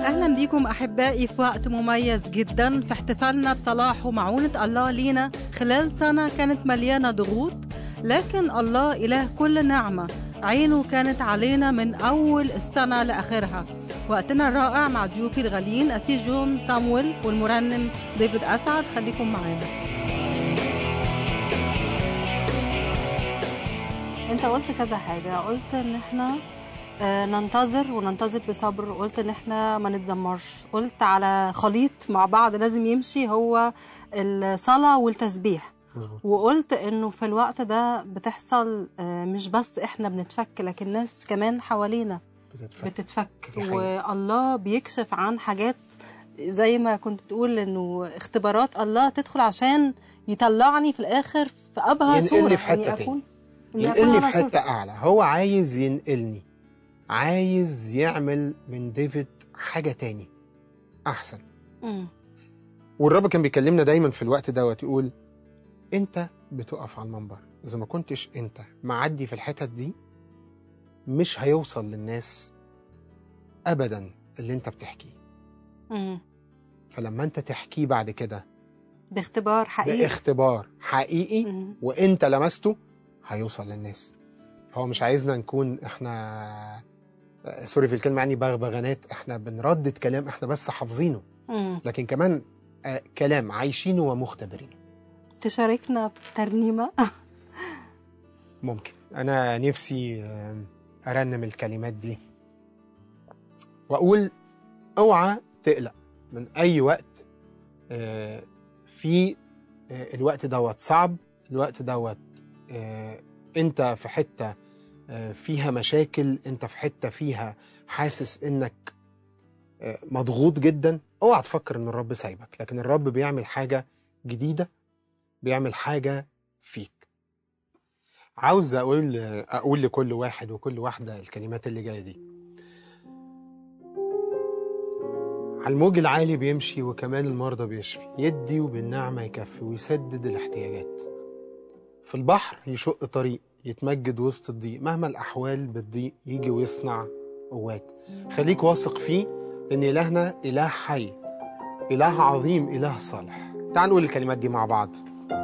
أهلا بكم أحبائي في وقت مميز جدا في احتفالنا بصلاح ومعونة الله لينا خلال سنة كانت مليانة ضغوط لكن الله إله كل نعمة عينه كانت علينا من أول السنة لآخرها وقتنا الرائع مع ضيوفي الغاليين أسيس جون سامويل والمرنم ديفيد أسعد خليكم معانا انت قلت كذا حاجة قلت ان احنا آه، ننتظر وننتظر بصبر قلت ان احنا ما نتذمرش قلت على خليط مع بعض لازم يمشي هو الصلاة والتسبيح مظبوط وقلت انه في الوقت ده بتحصل آه، مش بس احنا بنتفك لكن ناس كمان حوالينا بتتفك بتتفك دي حقيقة. والله بيكشف عن حاجات زي ما كنت بتقول انه اختبارات الله تدخل عشان يطلعني في الاخر في ابهى ينقلني صوره في حتة يعني تاني. اكون إني أكون ينقلني في على صورة. حتة أعلى هو عايز ينقلني عايز يعمل من ديفيد حاجة تاني أحسن مم. والرب كان بيكلمنا دايما في الوقت دوت يقول انت بتقف على المنبر اذا ما كنتش انت معدي في الحتت دي مش هيوصل للناس ابدا اللي انت بتحكيه مم. فلما انت تحكيه بعد كده باختبار حقيقي باختبار حقيقي مم. وانت لمسته هيوصل للناس هو مش عايزنا نكون احنا آه، سوري في الكلمه يعني بغبغانات احنا بنردد كلام احنا بس حافظينه مم. لكن كمان آه، كلام عايشينه ومختبرينه تشاركنا بترنيمه ممكن انا نفسي آم، ارنم الكلمات دي واقول اوعى تقلق من اي وقت آه، في آه، الوقت دوت صعب الوقت دوت آه، انت في حته آه، فيها مشاكل انت في حته فيها حاسس انك آه، مضغوط جدا اوعى تفكر ان الرب سايبك لكن الرب بيعمل حاجه جديده بيعمل حاجه فيك عاوز اقول اقول لكل واحد وكل واحده الكلمات اللي جايه دي على الموج العالي بيمشي وكمان المرضى بيشفي يدي وبالنعمه يكفي ويسدد الاحتياجات في البحر يشق طريق يتمجد وسط الضيق مهما الاحوال بتضيق يجي ويصنع قوات خليك واثق فيه ان الهنا اله حي اله عظيم اله صالح تعالوا نقول الكلمات دي مع بعض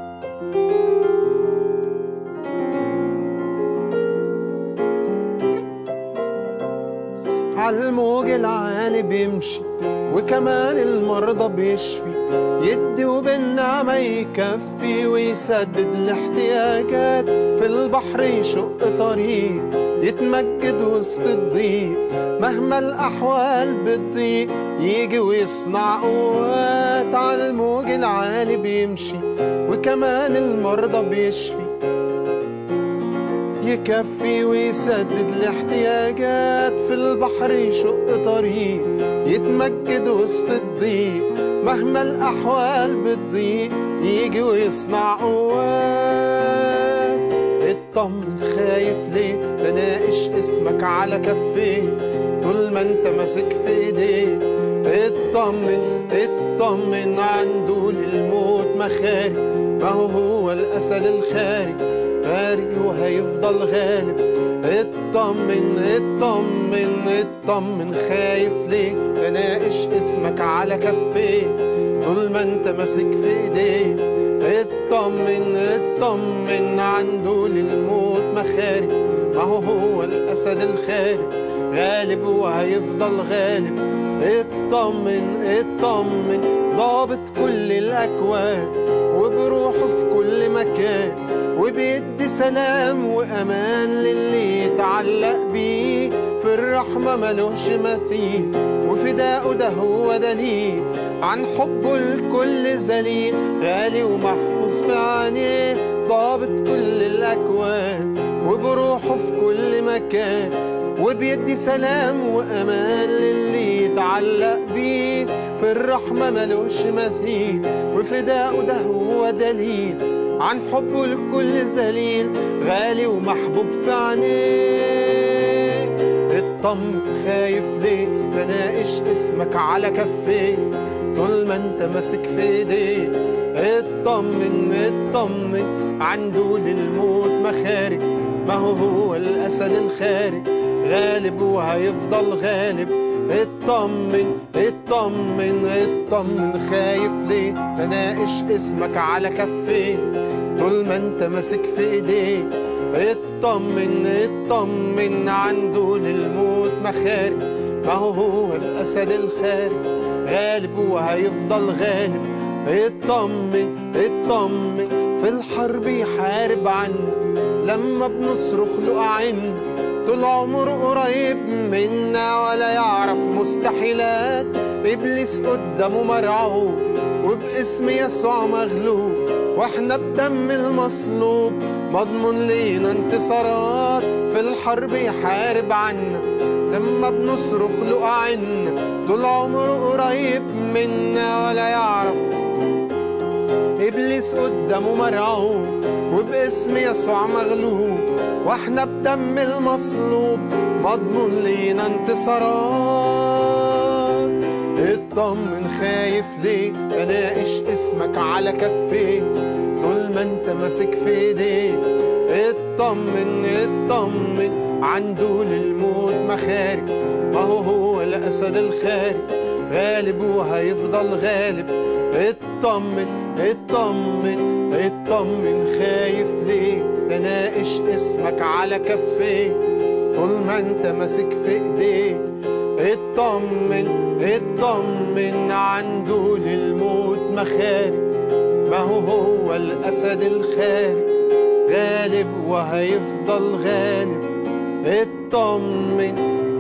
عالموج العالي بيمشي وكمان المرضى بيشفي يدي وبالنعمة يكفي ويسدد الاحتياجات في البحر يشق طريق يتمجد وسط الضيق مهما الأحوال بتضيق يجي ويصنع قوات عالموج العالي بيمشي وكمان المرضى بيشفي يكفي ويسدد الاحتياجات في البحر يشق طريق يتمجد وسط الضيق مهما الأحوال بتضيق يجي ويصنع قوات اطمن خايف ليه بناقش اسمك على كفيه طول ما انت ماسك في ايديه اطمن اطمن عنده للموت مخارج ما هو هو الأسد الخارج خارج وهيفضل غالب اطمن اطمن اطمن خايف ليه بناقش اسمك على كفيه طول ما انت ماسك في ايديه اطمن اطمن عنده للموت مخارج ما هو هو الاسد الخارج غالب وهيفضل غالب اطمن اطمن ضابط كل الاكوان وبروحه في كل مكان وبيدي سلام وامان للي يتعلق بيه في الرحمة ملوش مثيل وفداءه ده هو دليل عن حبه لكل ذليل غالي ومحفوظ في عينيه ضابط كل الأكوان وبروحه في كل مكان وبيدي سلام وأمان للي يتعلق بيه في الرحمة ملوش مثيل وفداءه ده هو دليل عن حبه لكل ذليل غالي ومحبوب في عينيه اطمن خايف ليه بناقش اسمك على كفيه طول ما انت ماسك في ايديه اطمن اطمن عنده للموت مخارج ما هو هو الاسد الخارج غالب وهيفضل غالب اطمن اطمن اطمن خايف ليه تناقش اسمك على كفين طول ما انت ماسك في ايديه اطمن اطمن عنده للموت مخارج ما هو هو الاسد الخارج غالب وهيفضل غالب اطمن اطمن في الحرب يحارب عنا لما بنصرخ له أعنا طول عمره قريب منا ولا يعرف مستحيلات إبليس قدامه مرعوب وباسم يسوع مغلوب واحنا بدم المصلوب مضمون لينا انتصارات في الحرب يحارب عنا لما بنصرخ له أعنا طول عمره قريب منا ولا يعرف إبليس قدامه مرعوب وباسم يسوع مغلوب واحنا بدم المصلوب مضمون لينا انتصارات اطمن خايف ليه اناقش اسمك على كفيه طول ما انت ماسك في ايديه اطمن اطمن عنده للموت مخارج ما هو هو الاسد الخارج غالب وهيفضل غالب اطمن اطمن اطمن خايف ليه تناقش اسمك على كفيه طول ما انت ماسك في ايديه اطمن اطمن عنده للموت مخارج ما هو هو الاسد الخارج غالب وهيفضل غالب اطمن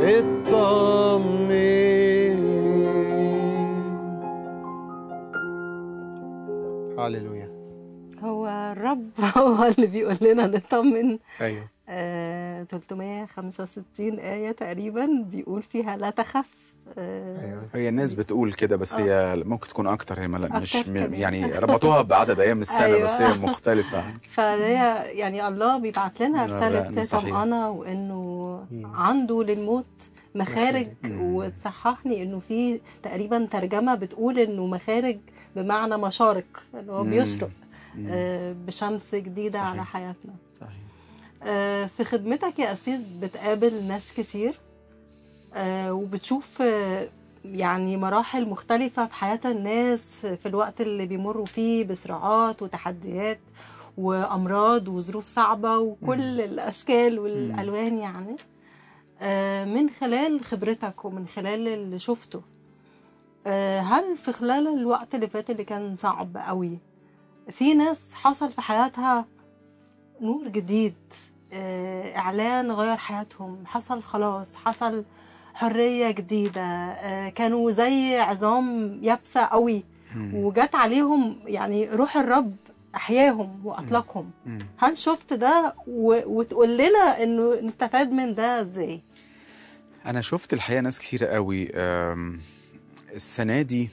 اطمن هللويا هو الرب هو اللي بيقول لنا نطمن ايوه آه 365 آية تقريبا بيقول فيها لا تخف آه ايوه هي الناس بتقول كده بس هي ممكن تكون اكتر هي ملا- مش أكتر م- كمان. يعني ربطوها بعدد ايام السنه أيوة. بس هي مختلفه فهي يعني الله بيبعت لنا لا، رسالة لا، صحيح. طمأنة وإنه عنده للموت مخارج وتصححني إنه في تقريبا ترجمة بتقول إنه مخارج بمعنى مشارق اللي هو مم. بيشرق آه، بشمس جديدة صحيح. على حياتنا صحيح آه، في خدمتك يا أسيس بتقابل ناس كتير آه، وبتشوف آه، يعني مراحل مختلفة في حياة الناس في الوقت اللي بيمروا فيه بصراعات وتحديات وأمراض وظروف صعبة وكل الأشكال والألوان يعني آه، من خلال خبرتك ومن خلال اللي شفته آه، هل في خلال الوقت اللي فات اللي كان صعب قوي في ناس حصل في حياتها نور جديد آه، إعلان غير حياتهم حصل خلاص حصل حرية جديدة آه، كانوا زي عظام يابسة قوي وجات عليهم يعني روح الرب أحياهم وأطلقهم مم. هل شفت ده و... وتقول لنا إنه نستفاد من ده إزاي؟ انا شفت الحقيقه ناس كتيره قوي أم، السنه دي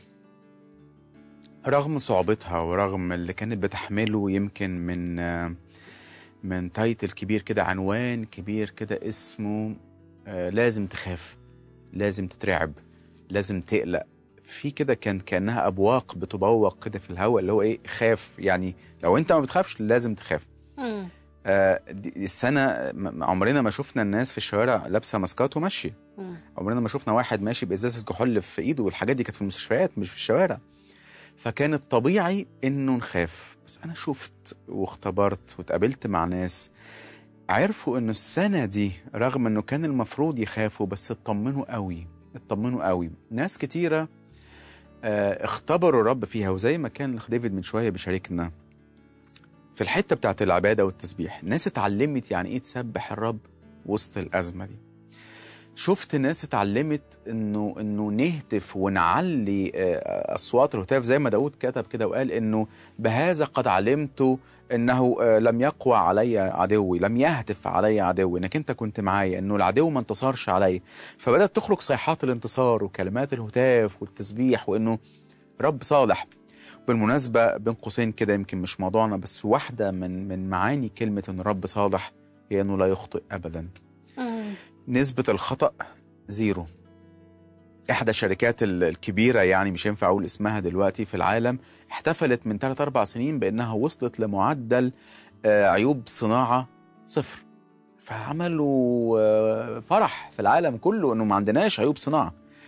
رغم صعوبتها ورغم اللي كانت بتحمله يمكن من آه، من تايتل كبير كده عنوان كبير كده اسمه آه، لازم تخاف لازم تترعب لازم تقلق في كده كان كانها ابواق بتبوق كده في الهواء اللي هو ايه خاف يعني لو انت ما بتخافش لازم تخاف آه، دي- السنه م- عمرنا ما شفنا الناس في الشوارع لابسه ماسكات وماشيه عمرنا ما شفنا واحد ماشي بازازه كحول في ايده والحاجات دي كانت في المستشفيات مش في الشوارع فكان الطبيعي انه نخاف بس انا شفت واختبرت واتقابلت مع ناس عرفوا انه السنه دي رغم انه كان المفروض يخافوا بس اطمنوا قوي اطمنوا قوي ناس كتيره آه، اختبروا الرب فيها وزي ما كان الاخ ديفيد من شويه بيشاركنا في الحته بتاعت العباده والتسبيح الناس اتعلمت يعني ايه تسبح الرب وسط الازمه دي شفت ناس اتعلمت انه انه نهتف ونعلي آه، اصوات الهتاف زي ما داود كتب كده وقال انه بهذا قد علمت انه آه، لم يقوى علي عدوي لم يهتف علي عدوي انك انت كنت معايا انه العدو ما انتصرش علي فبدات تخرج صيحات الانتصار وكلمات الهتاف والتسبيح وانه رب صالح بالمناسبه بين قوسين كده يمكن مش موضوعنا بس واحده من من معاني كلمه ان الرب صالح هي انه لا يخطئ ابدا نسبة الخطأ زيرو إحدى الشركات ال- الكبيرة يعني مش ينفع أقول اسمها دلوقتي في العالم احتفلت من 3 أربع سنين بأنها وصلت لمعدل آه، عيوب صناعة صفر فعملوا آه، فرح في العالم كله إنه ما عندناش عيوب صناعة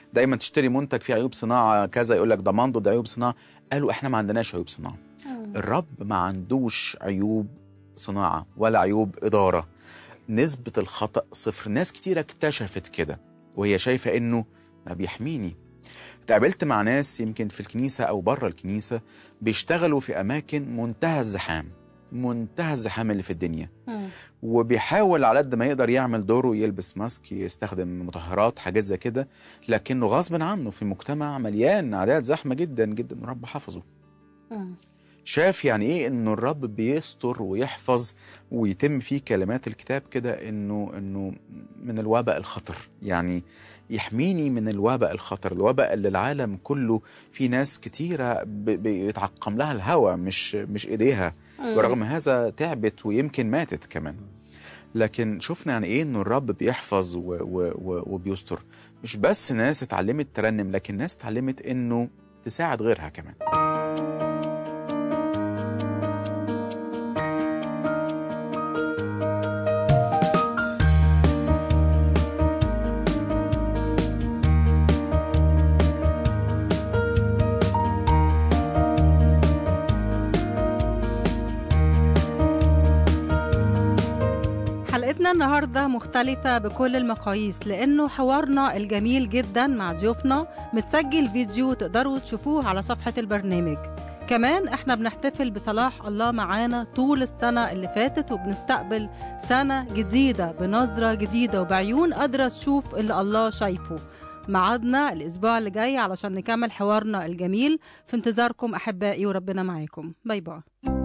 دايما تشتري منتج فيه عيوب صناعه كذا يقول لك ده منضد عيوب صناعه قالوا احنا ما عندناش عيوب صناعه الرب ما عندوش عيوب صناعه ولا عيوب اداره نسبه الخطا صفر ناس كتير اكتشفت كده وهي شايفه انه ما بيحميني اتقابلت مع ناس يمكن في الكنيسه او بره الكنيسه بيشتغلوا في اماكن منتهى الزحام منتهى الزحام اللي في الدنيا مم. وبيحاول على قد ما يقدر يعمل دوره يلبس ماسك يستخدم مطهرات حاجات زي كده لكنه غصب عنه في مجتمع مليان اعداد زحمه جدا جدا الرب حفظه مم. شاف يعني ايه انه الرب بيستر ويحفظ ويتم فيه كلمات الكتاب كده انه انه من الوباء الخطر يعني يحميني من الوباء الخطر الوباء اللي العالم كله في ناس كتيره ب- بيتعقم لها الهوى مش مش ايديها ورغم هذا تعبت ويمكن ماتت كمان لكن شفنا يعني ايه انه الرب بيحفظ و و و وبيستر مش بس ناس اتعلمت ترنم لكن ناس اتعلمت انه تساعد غيرها كمان حلقتنا النهاردة مختلفة بكل المقاييس لأنه حوارنا الجميل جدا مع ضيوفنا متسجل فيديو تقدروا تشوفوه على صفحة البرنامج كمان احنا بنحتفل بصلاح الله معانا طول السنة اللي فاتت وبنستقبل سنة جديدة بنظرة جديدة وبعيون قادرة تشوف اللي الله شايفه ميعادنا الأسبوع اللي جاي علشان نكمل حوارنا الجميل في انتظاركم أحبائي وربنا معاكم باي باي